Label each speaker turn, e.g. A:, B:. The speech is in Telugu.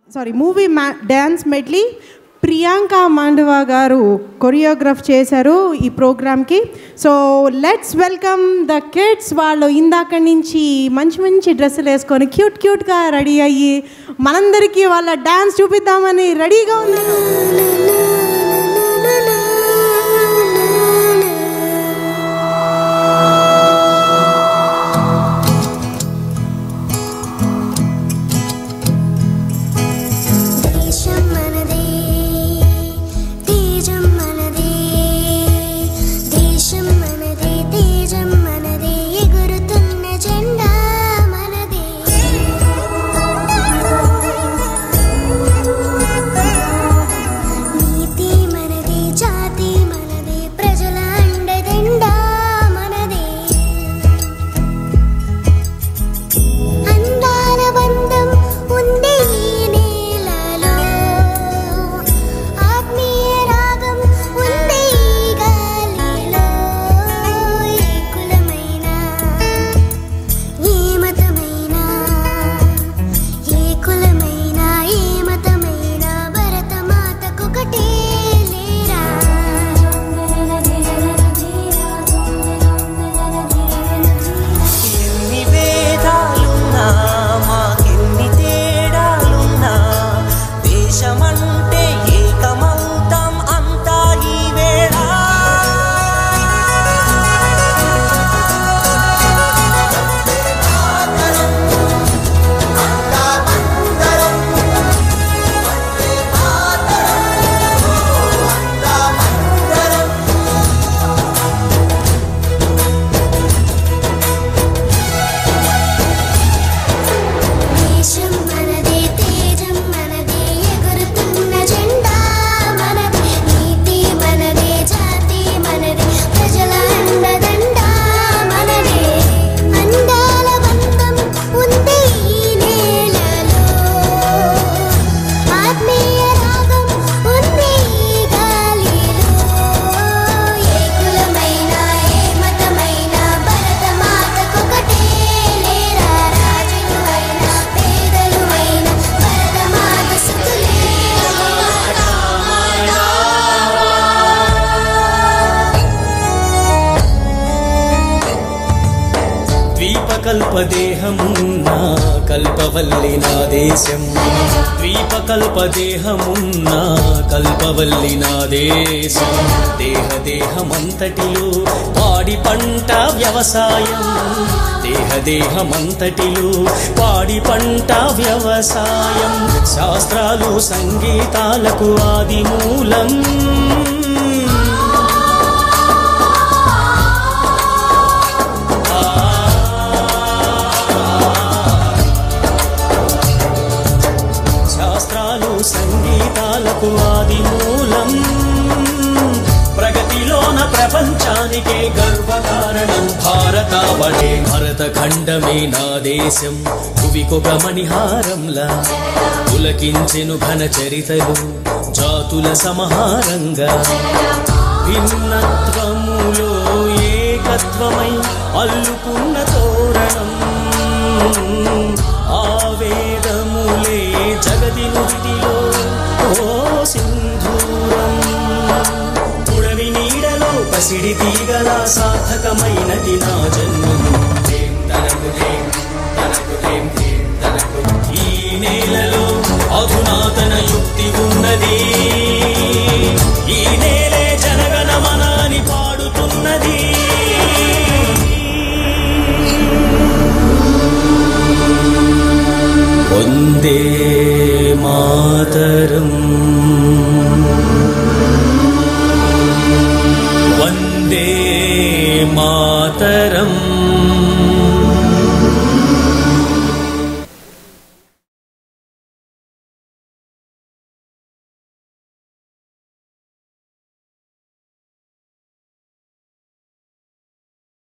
A: సారీ మూవీ మ్యా dance medley Priyanka Mandava garu choreograph చేశారు ఈ ప్రోగ్రామ్కి so let's welcome the kids వాళ్ళు ఇందాక నుంచి మంచి మంచి డ్రెస్సులు వేసుకొని క్యూట్ క్యూట్గా రెడీ అయ్యి మనందరికీ వాళ్ళ డ్యాన్స్ చూపిద్దామని రెడీగా ఉన్నారు
B: దేశం మనదే తేజం మనదే దేశం మనదే తేజం మనదే ఎగురుతున్న జెండా మనదే నీతి మనదే జాతి మనదే ప్రజల అండదండా మనదే అందాల బంధం ఉంది ఈ నేలలో ఆత్మీయ రాగం ఉంది ఈ గాలిలో ఏ కులమైనా ఏ మతమైనా ఏ కులమైనా ఏ మతమైనా భరతమాతకొకటే లేరా
C: ఎన్ని భేదాలున్నా మాకెన్ని తేడాలున్నా దేశమంటే ఏకమౌతం అంతా ఈ వేళ
B: దేశం మనదే తేజం మనదే ఎగురుతున్న జెండా మనదే నీతి మనదే జాతి మనదే ప్రజల అండదండా మనదే అందాల బంధం ఉంది ఈ నేలలో ఆత్మీయ రాగం ఉంది ఈ గాలిలో ఏ కులమైనా ఏ మతమైనా భరతమాతకొకటే లేరా రాజులు అయినా పేదలు అయినా భరతమాత సుతులే
C: ద్వీపకల్పదేహమున్నా కల్పవల్లి నా దేశం ద్వీపకల్పదేహమున్నా కల్పవల్లి నా దేశం దేహ దేహమంతటిలో పాడి పంట వ్యవసాయం దేహ దేహమంతటిలో పాడి పంట వ్యవసాయం శాస్త్రాలు సంగీతాలకు ఆది మూలం శాస్త్రాలు సంగీతాలకు ఆది మూలం ప్రగతిలోన ప్రపంచానికే గర్వకారణం భారతావటే భరత ఖండమే నా దేశం భువికొక మణిహారంలా పులకించెను ఘన చరితలు జాతుల సమహారంగా భిన్నత్వములో ఏకత్వమై అల్లుకున్న తోరణం ఆవేదములే జగతి నుడిలో ఓ సింధూరం పుడవి నీడలో పసిడి తీగల సార్థకమైనది నా జన్మం ధేం తనకు ధేం, తనకు ధేం, ధేం తనకు. ఈ నేలలో అధునాతన యుక్తి ఉన్నది ఈ నేలే జనగణమనాని పాడుతున్నది వందే